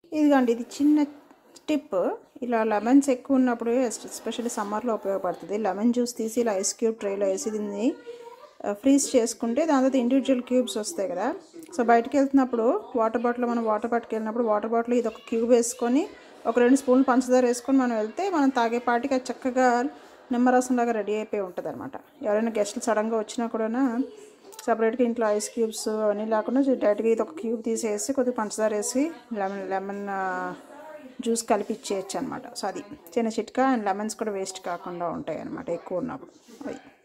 ఇదిగోండి ఇది చిన్న టిప్ ఇలా లెమన్స్ ఎక్కువ ఉన్నప్పుడు ఎస్పెషల్లీ సమ్మర్లో ఉపయోగపడుతుంది లెమన్ జ్యూస్ తీసి ఇలా ఐస్ క్యూబ్ ట్రేలో వేసి దీన్ని ఫ్రీజ్ చేసుకుంటే దాని తర్వాత ఇండివిజువల్ క్యూబ్స్ వస్తాయి కదా సో బయటకు వెళ్తున్నప్పుడు వాటర్ బాటిల్ మనం వాటర్ పట్టుకెళ్ళినప్పుడు వాటర్ బాటిల్ ఇది ఒక క్యూబ్ వేసుకొని ఒక రెండు స్పూన్లు పంచదార వేసుకొని మనం వెళ్తే మనం తాగే పాటికి అది చక్కగా నిమ్మరసం లాగా రెడీ అయిపోయి ఉంటుంది అనమాట ఎవరైనా గెస్ట్లు సడన్గా వచ్చినా కూడా సపరేట్గా ఇంట్లో ఐస్ క్యూబ్స్ అవన్నీ లేకుండా డైరెక్ట్గా ఇది ఒక క్యూబ్ తీసేసి కొద్దిగా పంచదార వేసి లెమన్ లెమన్ జ్యూస్ కలిపి ఇచ్చేయచ్చు అనమాట సో అది చిన్న చిట్కా అండ్ లెమన్స్ కూడా వేస్ట్ కాకుండా ఉంటాయి అనమాట ఎక్కువ ఉన్నప్పుడు అది